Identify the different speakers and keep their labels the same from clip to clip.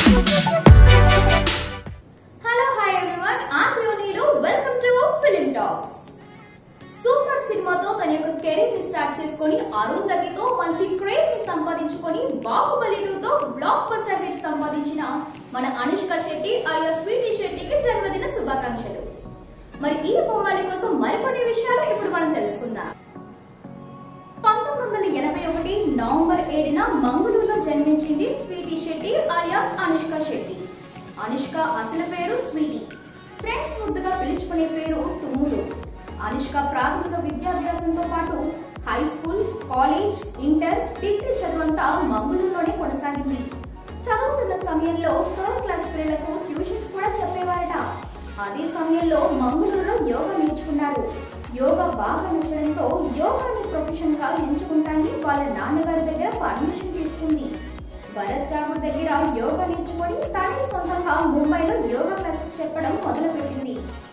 Speaker 1: hello hi everyone I'm యోనీలు welcome to film talks super సినిమాతో తన యొక్క కెరీర్ ని స్టార్ట్ చేసుకొని అరుంధతితో మంచి క్రేజ్ ని సంపాదించుకొని బాహుబలి 2 తో బ్లాక్ బస్టర్ హిట్ సంపాదించిన మన అనుష్క శెట్టి alias స్వీటీ శెట్టికి జన్మదిన శుభాకాంక్షలు మరి ఈ బొమ్మాలి కోసం మరికొన్ని విషయాలు ఇప్పుడు మనం తెలుసుకుందాం పంతొమ్మిది వందల ఎనభై ఒకటి నవంబర్ ఏడున మంగళూరులో జన్మించింది స్వీటీ శెట్టి alias అనుష్క శెట్టి అనుష్క అసలు పేరు స్వీటీ ఫ్రెండ్స్ ముద్దుగా పిలుచుకునే పేరు తుమ్ముడు అనుష్క ప్రాథమిక విద్యాభ్యాసంతో పాటు high school college inter degree చదువంతా మంగళూరులోనే కొనసాగింది చదువుతున్న సమయంలో థర్డ్ క్లాస్ పిల్లలకు ట్యూషన్స్ కూడా చెప్పేవారట అదే సమయంలో మంగళూరులో యోగా నేర్చుకున్నారు యోగా బాగా నచ్చడంతో యోగాని ప్రొఫెషన్ గా ఎంచుకుంటానని వాళ్ళ నాన్నగారి దగ్గర పర్మిషన్ తీసుకుంది భరత్ ఠాకూర్ దగ్గర యోగా నేర్చుకొని తానే సొంతంగా ముంబైలో యోగా క్లాసెస్ చెప్పడం మొదలుపెట్టింది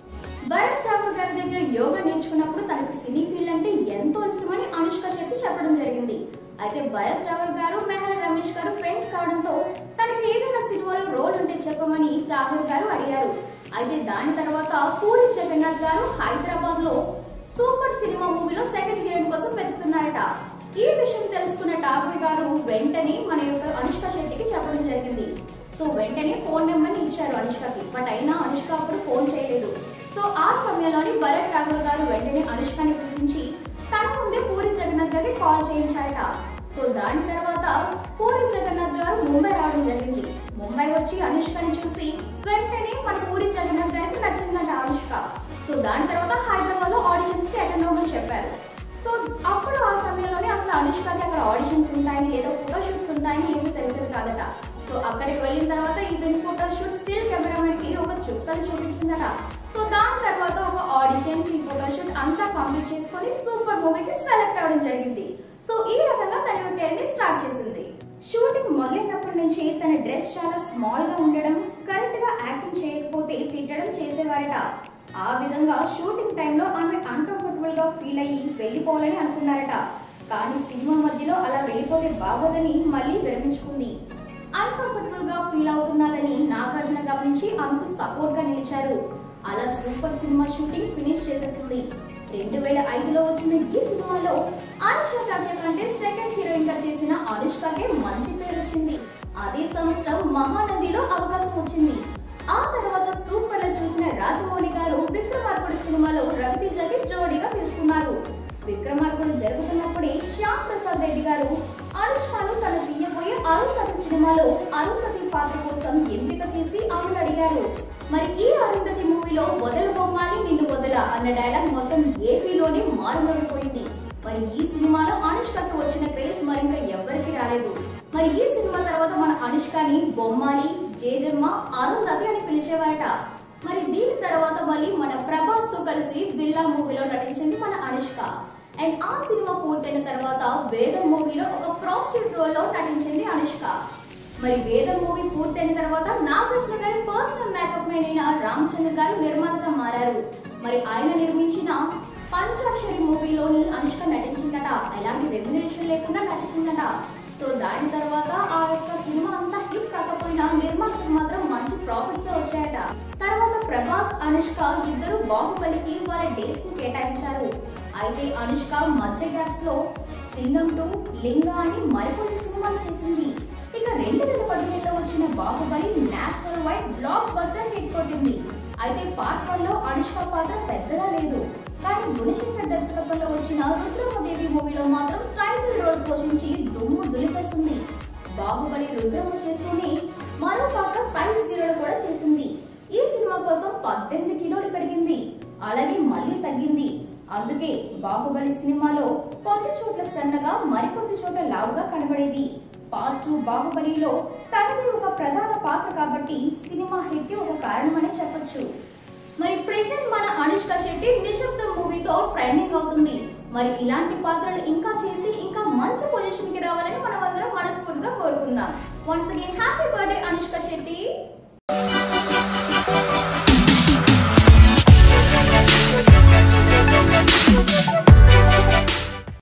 Speaker 1: భరత్ ఠాకూర్ గారి దగ్గర యోగా నేర్చుకున్నప్పుడు తనకు సినీ ఫీల్డ్ అంటే ఎంతో ఇష్టమని అనుష్క శెట్టి చెప్పడం జరిగింది అయితే భరత్ ఠాకూర్ గారు మెహర్ రమేష్ గారు ఫ్రెండ్స్ కావడంతో తనకి ఏదైనా సినిమాలో రోల్ ఉంటే చెప్పమని ఠాకూర్ గారు అడిగారు అయితే దాని తర్వాత పూరి జగన్నాథ్ గారు హైదరాబాద్ లో సూపర్ సినిమా మూవీలో సెకండ్ హీరోయిన్ కోసం వెతుకుతున్నారట ఈ విషయం తెలుసుకున్న ఠాకూర్ గారు వెంటనే మన యొక్క అనుష్క శెట్టికి చెప్పడం జరిగింది సో వెంటనే ఫోన్ నెంబర్ ఇచ్చారు అనుష్కకి బట్ అయినా అనుష్క అప్పుడు ఫోన్ చేయలేదు సో ఆ సమయంలోని భరత్ ఠాకూర్ గారు వెంటనే అనుష్కని పిలిపించి తన ముందే పూరి జగన్నాథ్ గారికి కాల్ చేయించారట సో దాని తర్వాత పూరి జగన్నాథ్ గారు ముంబై రావడం జరిగింది ముంబై వచ్చి అనుష్కని చూసి వెంటనే మన పూరి జగన్నాథ్ గారికి నచ్చిందంట అనుష్క సో దాని తర్వాత హైదరాబాద్ లో ఆడిషన్స్ కి అటెండ్ అవ్వమని చెప్పారు సో అప్పుడు ఆ సమయంలోనే అసలు అనుష్కకి అక్కడ ఆడిషన్స్ ఉంటాయని లేదా ఫోటో షూట్స్ ఉంటాయని ఏమీ తెలిసేది కాదట సో అక్కడికి వెళ్ళిన తర్వాత event photo shoot still cameraman కి ఒక చుక్కలు చూపించిందట సో దాని తర్వాత ఒక ఆడిషన్స్ ఈ ఫోటో షూట్ అంతా కంప్లీట్ చేసుకొని సూపర్ మూవీకి సెలెక్ట్ అవ్వడం జరిగింది సో ఈ రకంగా తన యొక్క career ని స్టార్ట్ చేసింది షూటింగ్ మొదలైనప్పటి నుంచి తన డ్రెస్ చాలా స్మాల్ గా ఉండడం కరెక్ట్ గా యాక్టింగ్ చేయకపోతే తిట్టడం చేసేవారట ఆ విధంగా షూటింగ్ టైంలో ఆమె అన్కంఫర్టబుల్ గా ఫీల్ అయ్యి వెళ్ళిపోవాలని అనుకున్నారట కానీ సినిమా మధ్యలో అలా వెళ్ళిపోతే బాగోదని మళ్ళీ విరమించుకుంది అన్కంఫర్టబుల్ గా ఫీల్ అవుతున్నదని నాగార్జున గమనించి ఆమెకు సపోర్ట్ గా నిలిచారు అలా సూపర్ సినిమా షూటింగ్ ఫినిష్ చేసేసింది రెండు వేల ఐదులో వచ్చిన ఈ సినిమాలో అనుష్క కావ్య కంటే సెకండ్ హీరోయిన్ గా చేసిన అనుష్కకే మంచి పేరు వచ్చింది అదే సంవత్సరం మహానదిలో అవకాశం వచ్చింది ఆ తర్వాత సూపర్ లో చూసిన రాజమౌళి గారు విక్రమార్కుడు సినిమాలో రవితేజకి జోడీగా తీసుకున్నారు విక్రమార్కుడు జరుగుతున్నప్పుడే శ్యామ్ ప్రసాద్ రెడ్డి గారు అనుష్కను తను తీయబోయే అరుంధతి సినిమాలో అరుంధతి పాత్ర కోసం ఎంపిక చేసి ఆమెను అడిగారు మరి ఈ అరుంధతి మూవీలో వదల బొమ్మాలి నిన్ను వదల అన్న డైలాగ్ మొత్తం ఏపీలోనే మారుమోగిపోయింది మరి ఈ సినిమాలో అనుష్కకు వచ్చిన క్రేజ్ మరింక ఎవ్వరికి రాలేదు మరి ఈ సినిమా తర్వాత మన అనుష్కని బొమ్మాలి జేజమ్మ అరుంధతి అని పిలిచేవారట మరి దీని తర్వాత మళ్ళీ మన ప్రభాస్ తో కలిసి బిల్లా మూవీలో నటించింది మన అనుష్క అండ్ ఆ సినిమా పూర్తయిన తర్వాత వేదం మూవీలో ఒక ప్రాస్టిట్యూట్ రోల్ లో నటించింది అనుష్క మరి వేదం మూవీ పూర్తయిన తర్వాత నాగార్జున గారి పర్సనల్ మేకప్ మ్యాన్ అయిన రామచంద్ర గారు నిర్మాతగా మారారు మరి ఆయన నిర్మించిన పంచాక్షరి మూవీలోని అనుష్క నటించిందట ఎలాంటి రెమ్యునరేషన్ లేకుండా నటించిందట సో దాని తర్వాత ఆ యొక్క సినిమా అంతా హిట్ కాకపోయినా నిర్మాతకు మాత్రం మంచి ప్రాఫిట్స్ వచ్చాయట తర్వాత ప్రభాస్ అనుష్క ఇద్దరు బాహుబలికి వాళ్ళ డేట్స్ ని కేటాయించారు అయితే అనుష్క మధ్య గ్యాప్స్ లో సింగం టూ లింగా అని మరికొన్ని సినిమాలు చేసింది ఇక రెండు వేల పదిహేడులో వచ్చిన Baahubali national wide blockbuster hit కొట్టింది అయితే పార్ట్ వన్ లో అనుష్క పాత్ర పెద్దగా లేదు కానీ గుణశేఖర్ దర్శకత్వంలో వచ్చిన రుద్రమదేవి మూవీలో మాత్రం టైటిల్ రోల్ పోషించి దుమ్ము దులిపేసింది బాహుబలి రుద్రమ చేస్తూనే మరో పాత్ర సైజ్ జీరోలో కూడా చేసింది ఈ సినిమా కోసం పద్దెనిమిది కిలోలు పెరిగింది అలాగే మళ్ళీ తగ్గింది అందుకే బాహుబలి సినిమాలో కొద్ది చోట్ల సన్నగా మరికొద్ది చోట్ల లావుగా కనబడేది పార్ట్ టూ బాహుబలిలో తనది ఒక ప్రధాన పాత్ర కాబట్టి సినిమా హిట్ కి ఒక కారణమని చెప్పొచ్చు మరి ప్రెసెంట్ మన అనుష్క శెట్టి నిశ్శబ్దం మూవీతో ట్రైనింగ్ అవుతుంది మరి ఇలాంటి పాత్రలు ఇంకా చేసి ఇంకా మంచి పొజిషన్ కి రావాలని మనం అందరం మనస్ఫూర్తిగా కోరుకుందాం once again happy birthday Anushka Shetty